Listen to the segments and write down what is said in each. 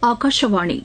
ஆகாஷவாணி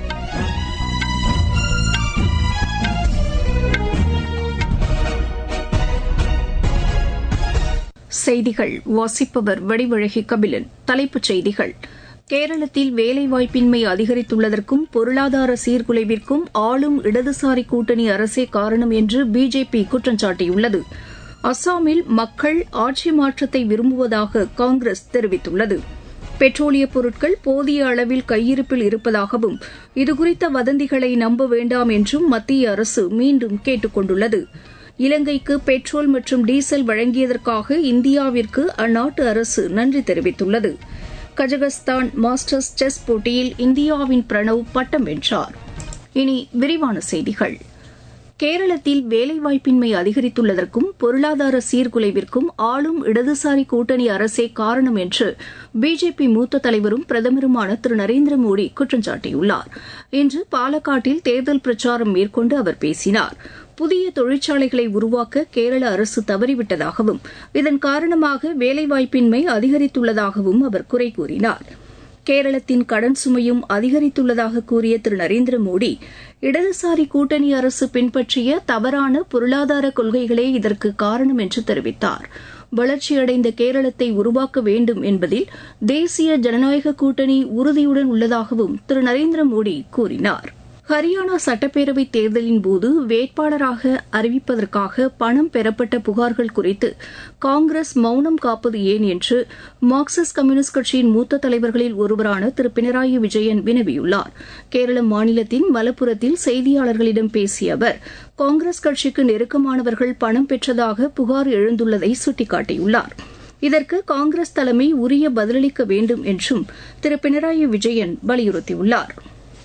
செய்திகள் வாசிப்பவர் வடிவழகி கபிலன் தலைப்புச் செய்திகள் கேரளத்தில் வேலைவாய்ப்பின்மை அதிகரித்துள்ளதற்கும் பொருளாதார சீர்குலைவிற்கும் ஆளும் இடதுசாரி கூட்டணி அரசே காரணம் என்று பிஜேபி குற்றம் சாட்டியுள்ளது அஸ்ஸாமில் மக்கள் ஆட்சி மாற்றத்தை விரும்புவதாக காங்கிரஸ் தெரிவித்துள்ளது பெட்ரோலிய பொருட்கள் போதிய அளவில் கையிருப்பில் இருப்பதாகவும் இதுகுறித்த வதந்திகளை நம்ப வேண்டாம் என்றும் மத்திய அரசு மீண்டும் கேட்டுக் கொண்டுள்ளது இலங்கைக்கு பெட்ரோல் மற்றும் டீசல் வழங்கியதற்காக இந்தியாவிற்கு அந்நாட்டு அரசு நன்றி தெரிவித்துள்ளது கஜகஸ்தான் மாஸ்டர்ஸ் செஸ் போட்டியில் இந்தியாவின் பிரணவ் பட்டம் வென்றார் இனி விரிவான செய்திகள் கேரளத்தில் வேலைவாய்ப்பின்மை அதிகரித்துள்ளதற்கும் பொருளாதார சீர்குலைவிற்கும் ஆளும் இடதுசாரி கூட்டணி அரசே காரணம் என்று பிஜேபி மூத்த தலைவரும் பிரதமருமான திரு நரேந்திர மோடி குற்றம் சாட்டியுள்ளார் இன்று பாலக்காட்டில் தேர்தல் பிரச்சாரம் மேற்கொண்டு அவர் பேசினார் புதிய தொழிற்சாலைகளை உருவாக்க கேரள அரசு தவறிவிட்டதாகவும் இதன் காரணமாக வேலைவாய்ப்பின்மை அதிகரித்துள்ளதாகவும் அவர் குறை கூறினார் கேரளத்தின் கடன் சுமையும் அதிகரித்துள்ளதாக கூறிய திரு நரேந்திர மோடி இடதுசாரி கூட்டணி அரசு பின்பற்றிய தவறான பொருளாதார கொள்கைகளே இதற்கு காரணம் என்று தெரிவித்தார் வளர்ச்சியடைந்த கேரளத்தை உருவாக்க வேண்டும் என்பதில் தேசிய ஜனநாயக கூட்டணி உறுதியுடன் உள்ளதாகவும் திரு நரேந்திர மோடி கூறினார் ஹரியானா சட்டப்பேரவைத் தேர்தலின் போது வேட்பாளராக அறிவிப்பதற்காக பணம் பெறப்பட்ட புகார்கள் குறித்து காங்கிரஸ் மௌனம் காப்பது ஏன் என்று மார்க்சிஸ்ட் கம்யூனிஸ்ட் கட்சியின் மூத்த தலைவர்களில் ஒருவரான திரு பினராயி விஜயன் வினவியுள்ளார் கேரள மாநிலத்தின் மலப்புரத்தில் செய்தியாளர்களிடம் பேசிய அவர் காங்கிரஸ் கட்சிக்கு நெருக்கமானவர்கள் பணம் பெற்றதாக புகார் எழுந்துள்ளதை சுட்டிக்காட்டியுள்ளார் இதற்கு காங்கிரஸ் தலைமை உரிய பதிலளிக்க வேண்டும் என்றும் திரு பினராயி விஜயன் வலியுறுத்தியுள்ளாா்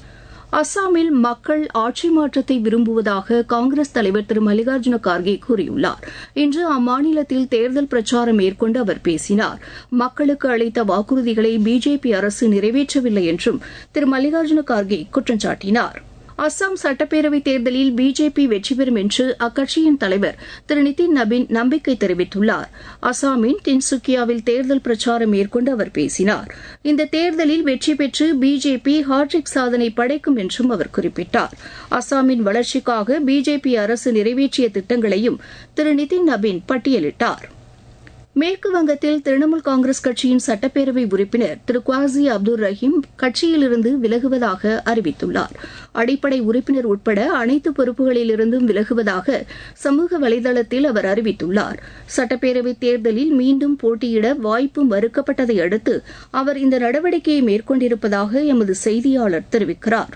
அஸ்ஸாமில் மக்கள் ஆட்சி மாற்றத்தை விரும்புவதாக காங்கிரஸ் தலைவர் திரு மல்லிகார்ஜுன கார்கே கூறியுள்ளார் இன்று அம்மாநிலத்தில் தேர்தல் பிரச்சாரம் மேற்கொண்டு அவர் பேசினார் மக்களுக்கு அளித்த வாக்குறுதிகளை பிஜேபி அரசு நிறைவேற்றவில்லை என்றும் திரு மல்லிகார்ஜுன கார்கே குற்றம் சாட்டினார் அஸ்ஸாம் சட்டப்பேரவைத் தேர்தலில் பிஜேபி வெற்றி பெறும் என்று அக்கட்சியின் தலைவர் திரு நிதின் நபின் நம்பிக்கை தெரிவித்துள்ளார் அஸ்ஸாமின் தின்சுக்கியாவில் தேர்தல் பிரச்சாரம் மேற்கொண்டு அவர் பேசினார் இந்த தேர்தலில் வெற்றி பெற்று பிஜேபி ஹாட்ரிக் சாதனை படைக்கும் என்றும் அவர் குறிப்பிட்டார் அஸ்ஸாமின் வளர்ச்சிக்காக பிஜேபி அரசு நிறைவேற்றிய திட்டங்களையும் திரு நிதின் நபின் பட்டியலிட்டார் மேற்கு வங்கத்தில் திரிணாமுல் காங்கிரஸ் கட்சியின் சட்டப்பேரவை உறுப்பினர் திரு குவாசி அப்துல் ரஹீம் கட்சியிலிருந்து விலகுவதாக அறிவித்துள்ளார் அடிப்படை உறுப்பினர் உட்பட அனைத்து பொறுப்புகளிலிருந்தும் விலகுவதாக சமூக வலைதளத்தில் அவர் அறிவித்துள்ளார் சட்டப்பேரவைத் தேர்தலில் மீண்டும் போட்டியிட வாய்ப்பு மறுக்கப்பட்டதை அடுத்து அவர் இந்த நடவடிக்கையை மேற்கொண்டிருப்பதாக எமது செய்தியாளர் தெரிவிக்கிறாா்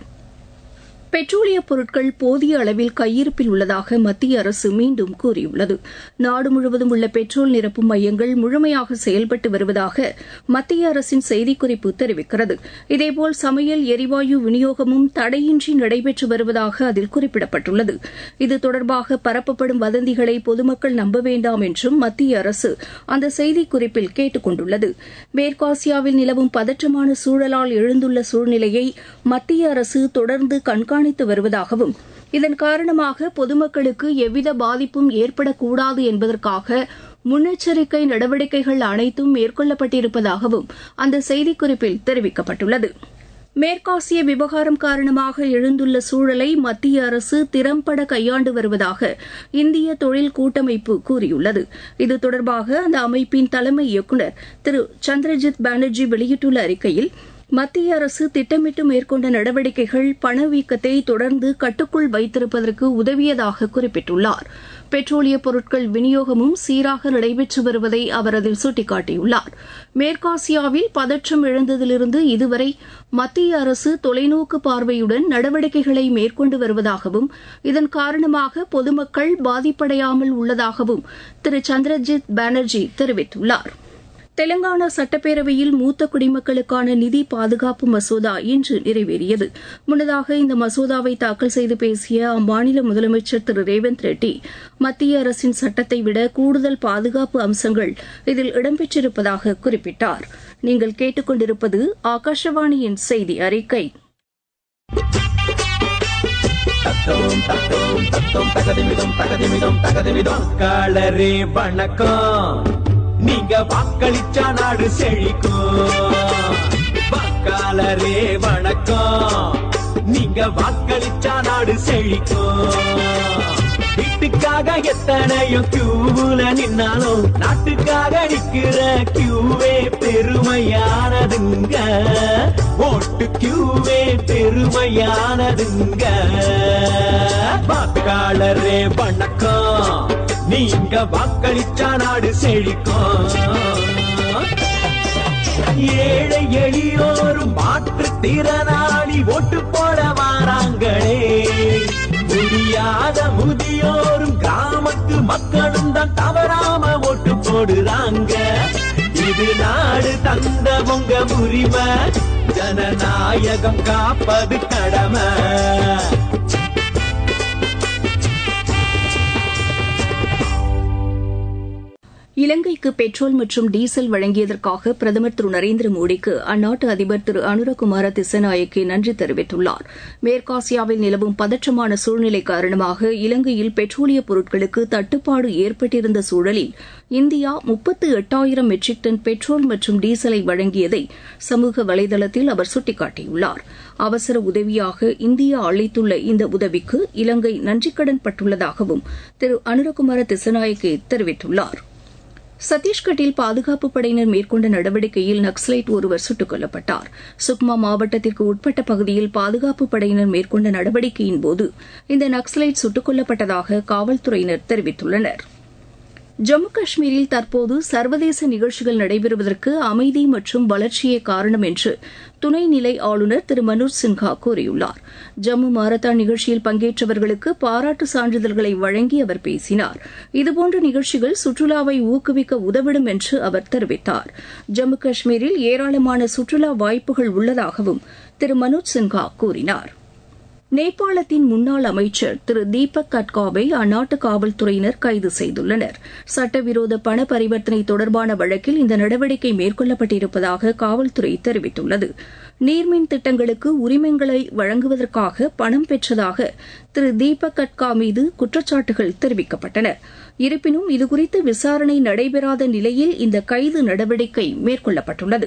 பெட்ரோலிய பொருட்கள் போதிய அளவில் கையிருப்பில் உள்ளதாக மத்திய அரசு மீண்டும் கூறியுள்ளது நாடு முழுவதும் உள்ள பெட்ரோல் நிரப்பும் மையங்கள் முழுமையாக செயல்பட்டு வருவதாக மத்திய அரசின் செய்திக்குறிப்பு தெரிவிக்கிறது இதேபோல் சமையல் எரிவாயு விநியோகமும் தடையின்றி நடைபெற்று வருவதாக அதில் குறிப்பிடப்பட்டுள்ளது இது தொடர்பாக பரப்பப்படும் வதந்திகளை பொதுமக்கள் நம்ப வேண்டாம் என்றும் மத்திய அரசு அந்த செய்திக்குறிப்பில் கேட்டுக் கொண்டுள்ளது மேற்காசியாவில் நிலவும் பதற்றமான சூழலால் எழுந்துள்ள சூழ்நிலையை மத்திய அரசு தொடர்ந்து கண்காணி கண்காணித்து வருவதாகவும் இதன் காரணமாக பொதுமக்களுக்கு எவ்வித பாதிப்பும் ஏற்படக்கூடாது என்பதற்காக முன்னெச்சரிக்கை நடவடிக்கைகள் அனைத்தும் மேற்கொள்ளப்பட்டிருப்பதாகவும் அந்த செய்திக்குறிப்பில் தெரிவிக்கப்பட்டுள்ளது மேற்காசிய விவகாரம் காரணமாக எழுந்துள்ள சூழலை மத்திய அரசு திறம்பட கையாண்டு வருவதாக இந்திய தொழில் கூட்டமைப்பு கூறியுள்ளது இது தொடர்பாக அந்த அமைப்பின் தலைமை இயக்குநர் திரு சந்திரஜித் பானர்ஜி வெளியிட்டுள்ள அறிக்கையில் மத்திய அரசு திட்டமிட்டு மேற்கொண்ட நடவடிக்கைகள் பணவீக்கத்தை தொடர்ந்து கட்டுக்குள் வைத்திருப்பதற்கு உதவியதாக குறிப்பிட்டுள்ளார் பெட்ரோலிய பொருட்கள் விநியோகமும் சீராக நடைபெற்று வருவதை அவர் அதில் சுட்டிக்காட்டியுள்ளார் மேற்காசியாவில் பதற்றம் எழுந்ததிலிருந்து இதுவரை மத்திய அரசு தொலைநோக்கு பார்வையுடன் நடவடிக்கைகளை மேற்கொண்டு வருவதாகவும் இதன் காரணமாக பொதுமக்கள் பாதிப்படையாமல் உள்ளதாகவும் திரு சந்திரஜித் பானர்ஜி தெரிவித்துள்ளாா் தெலங்கானா சட்டப்பேரவையில் மூத்த குடிமக்களுக்கான நிதி பாதுகாப்பு மசோதா இன்று நிறைவேறியது முன்னதாக இந்த மசோதாவை தாக்கல் செய்து பேசிய அம்மாநில முதலமைச்சர் திரு ரேவந்த் ரெட்டி மத்திய அரசின் சட்டத்தை விட கூடுதல் பாதுகாப்பு அம்சங்கள் இதில் இடம்பெற்றிருப்பதாக குறிப்பிட்டார் நீங்கள் கேட்டுக்கொண்டிருப்பது ஆகாஷவாணியின் செய்தி அறிக்கை வாக்காளரே வணக்கம் நீங்க வாக்களிச்சா நாடு செழிக்கும் வாக்காளரே வணக்கம் நீங்க வாக்களிச்சா நாடு செழிக்கும் வீட்டுக்காக எத்தனையோ கியூல நின்னாலும் நாட்டுக்காக நிக்கிற கியூவே பெருமையானதுங்க ஓட்டு கியூவே பெருமையானதுங்க வாக்காளரே வணக்கம் நீங்க வாக்களிச்சா நாடு செழிக்கும் ஏழை எளியோரும் மாற்றுத்திறனாளி ஓட்டு போட வாராங்களே முடியாத முதியோரும் கிராமத்து மக்களும் தான் தவறாம ஓட்டு போடுறாங்க இது நாடு தந்த உங்க உரிமை ஜனநாயகம் காப்பது கடமை இலங்கைக்கு பெட்ரோல் மற்றும் டீசல் வழங்கியதற்காக பிரதமர் திரு நரேந்திர மோடிக்கு அந்நாட்டு அதிபர் திரு அனுரகுமார திசநாயக்கே நன்றி தெரிவித்துள்ளார் மேற்காசியாவில் நிலவும் பதற்றமான சூழ்நிலை காரணமாக இலங்கையில் பெட்ரோலிய பொருட்களுக்கு தட்டுப்பாடு ஏற்பட்டிருந்த சூழலில் இந்தியா முப்பத்து எட்டாயிரம் மெட்ரிக் டன் பெட்ரோல் மற்றும் டீசலை வழங்கியதை சமூக வலைதளத்தில் அவர் சுட்டிக்காட்டியுள்ளார் அவசர உதவியாக இந்தியா அளித்துள்ள இந்த உதவிக்கு இலங்கை நன்றிக்கடன் பட்டுள்ளதாகவும் திரு அனுரகுமார திசநாயக்கே தெரிவித்துள்ளாா் சத்தீஸ்கட்டில் பாதுகாப்பு படையினர் மேற்கொண்ட நடவடிக்கையில் நக்சலைட் ஒருவர் சுட்டுக் கொல்லப்பட்டார் சுக்மா மாவட்டத்திற்கு உட்பட்ட பகுதியில் பாதுகாப்பு படையினர் மேற்கொண்ட நடவடிக்கையின்போது இந்த நக்சலைட் சுட்டுக் கொல்லப்பட்டதாக காவல்துறையினர் தெரிவித்துள்ளனா் ஜம்மு காஷ்மீரில் தற்போது சர்வதேச நிகழ்ச்சிகள் நடைபெறுவதற்கு அமைதி மற்றும் வளர்ச்சியே காரணம் என்று துணைநிலை ஆளுநர் திரு மனோஜ் சின்ஹா கூறியுள்ளார் ஜம்மு மாரத்தான் நிகழ்ச்சியில் பங்கேற்றவர்களுக்கு பாராட்டு சான்றிதழ்களை வழங்கி அவர் பேசினார் இதுபோன்ற நிகழ்ச்சிகள் சுற்றுலாவை ஊக்குவிக்க உதவிடும் என்று அவர் தெரிவித்தார் ஜம்மு காஷ்மீரில் ஏராளமான சுற்றுலா வாய்ப்புகள் உள்ளதாகவும் திரு மனோஜ் சின்ஹா கூறினாா் நேபாளத்தின் முன்னாள் அமைச்சர் திரு தீபக் கட்காவை அந்நாட்டு காவல்துறையினர் கைது செய்துள்ளனர் சட்டவிரோத பண பரிவர்த்தனை தொடர்பான வழக்கில் இந்த நடவடிக்கை மேற்கொள்ளப்பட்டிருப்பதாக காவல்துறை தெரிவித்துள்ளது நீர்மின் திட்டங்களுக்கு உரிமங்களை வழங்குவதற்காக பணம் பெற்றதாக திரு தீபக் கட்கா மீது குற்றச்சாட்டுகள் தெரிவிக்கப்பட்டன இருப்பினும் இதுகுறித்து விசாரணை நடைபெறாத நிலையில் இந்த கைது நடவடிக்கை மேற்கொள்ளப்பட்டுள்ளது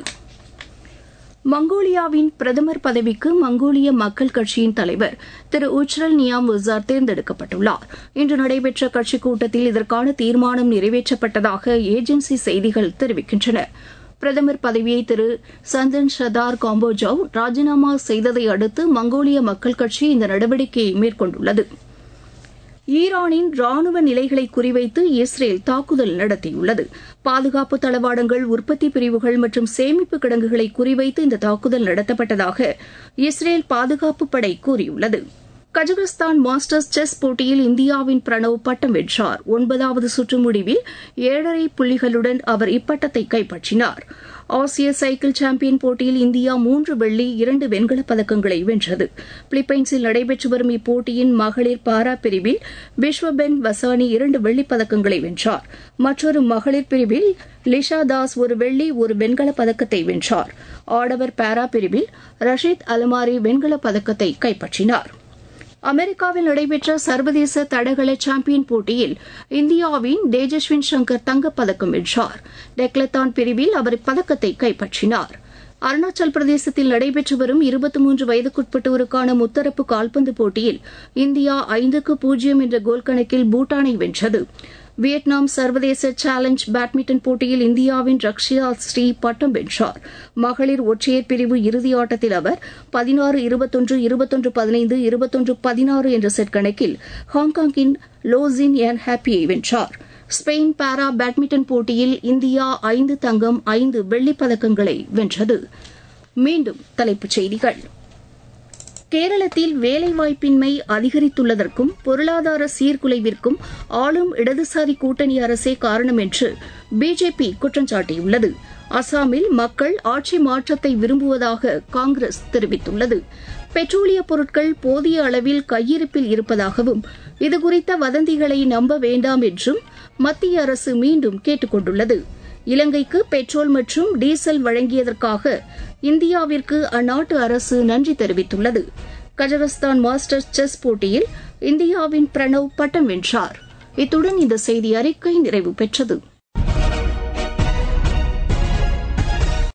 மங்கோலியாவின் பிரதமர் பதவிக்கு மங்கோலிய மக்கள் கட்சியின் தலைவர் திரு உச்ரல் நியாம் உசார் தேர்ந்தெடுக்கப்பட்டுள்ளார் இன்று நடைபெற்ற கட்சிக் கூட்டத்தில் இதற்கான தீர்மானம் நிறைவேற்றப்பட்டதாக ஏஜென்சி செய்திகள் தெரிவிக்கின்றன பிரதமர் பதவியை திரு சந்தன் ஷதார் காம்போஜாவ் ராஜினாமா செய்ததை அடுத்து மங்கோலிய மக்கள் கட்சி இந்த நடவடிக்கையை மேற்கொண்டுள்ளது ஈரானின் ராணுவ நிலைகளை குறிவைத்து இஸ்ரேல் தாக்குதல் நடத்தியுள்ளது பாதுகாப்பு தளவாடங்கள் உற்பத்தி பிரிவுகள் மற்றும் சேமிப்பு கிடங்குகளை குறிவைத்து இந்த தாக்குதல் நடத்தப்பட்டதாக இஸ்ரேல் பாதுகாப்பு படை கூறியுள்ளது கஜகஸ்தான் மாஸ்டர்ஸ் செஸ் போட்டியில் இந்தியாவின் பிரணவ் பட்டம் வென்றார் ஒன்பதாவது சுற்று முடிவில் ஏழரை புள்ளிகளுடன் அவர் இப்பட்டத்தை கைப்பற்றினார் ஆசிய சைக்கிள் சாம்பியன் போட்டியில் இந்தியா மூன்று வெள்ளி இரண்டு வெண்கலப் பதக்கங்களை வென்றது பிலிப்பைன்ஸில் நடைபெற்று வரும் இப்போட்டியின் மகளிர் பாரா பிரிவில் விஸ்வபென் வசானி இரண்டு வெள்ளிப் பதக்கங்களை வென்றார் மற்றொரு மகளிர் பிரிவில் லிஷா தாஸ் ஒரு வெள்ளி ஒரு வெண்கலப் பதக்கத்தை வென்றார் ஆடவர் பாரா பிரிவில் ரஷீத் அலமாரி வெண்கலப் பதக்கத்தை கைப்பற்றினாா் அமெரிக்காவில் நடைபெற்ற சர்வதேச தடகள சாம்பியன் போட்டியில் இந்தியாவின் தேஜஸ்வின் சங்கர் தங்கப்பதக்கம் வென்றார் டெக்லத்தான் பிரிவில் அவர் இப்பதக்கத்தை கைப்பற்றினார் அருணாச்சல் பிரதேசத்தில் நடைபெற்று வரும் இருபத்தி மூன்று வயதுக்குட்பட்டோருக்கான முத்தரப்பு கால்பந்து போட்டியில் இந்தியா ஐந்துக்கு பூஜ்ஜியம் என்ற கோல் கணக்கில் பூட்டானை வென்றது வியட்நாம் சர்வதேச சேலஞ்ச் பேட்மிண்டன் போட்டியில் இந்தியாவின் ரக்ஷியா ஸ்ரீ பட்டம் வென்றார் மகளிர் ஒற்றையர் பிரிவு இறுதி ஆட்டத்தில் அவர் பதினாறு இருபத்தொன்று இருபத்தொன்று பதினைந்து இருபத்தொன்று பதினாறு என்ற செட் கணக்கில் ஹாங்காங்கின் லோசின் என் ஹாப்பியை வென்றார் ஸ்பெயின் பாரா பேட்மிண்டன் போட்டியில் இந்தியா ஐந்து தங்கம் ஐந்து வெள்ளிப் பதக்கங்களை வென்றது மீண்டும் தலைப்புச் செய்திகள் கேரளத்தில் வேலைவாய்ப்பின்மை அதிகரித்துள்ளதற்கும் பொருளாதார சீர்குலைவிற்கும் ஆளும் இடதுசாரி கூட்டணி அரசே காரணம் என்று பிஜேபி குற்றம் சாட்டியுள்ளது அசாமில் மக்கள் ஆட்சி மாற்றத்தை விரும்புவதாக காங்கிரஸ் தெரிவித்துள்ளது பெட்ரோலிய பொருட்கள் போதிய அளவில் கையிருப்பில் இருப்பதாகவும் இதுகுறித்த வதந்திகளை நம்ப வேண்டாம் என்றும் மத்திய அரசு மீண்டும் கேட்டுக் கொண்டுள்ளது இலங்கைக்கு பெட்ரோல் மற்றும் டீசல் வழங்கியதற்காக இந்தியாவிற்கு அந்நாட்டு அரசு நன்றி தெரிவித்துள்ளது கஜகஸ்தான் மாஸ்டர்ஸ் செஸ் போட்டியில் இந்தியாவின் பிரணவ் பட்டம் வென்றார் இத்துடன் இந்த செய்தி அறிக்கை நிறைவு பெற்றது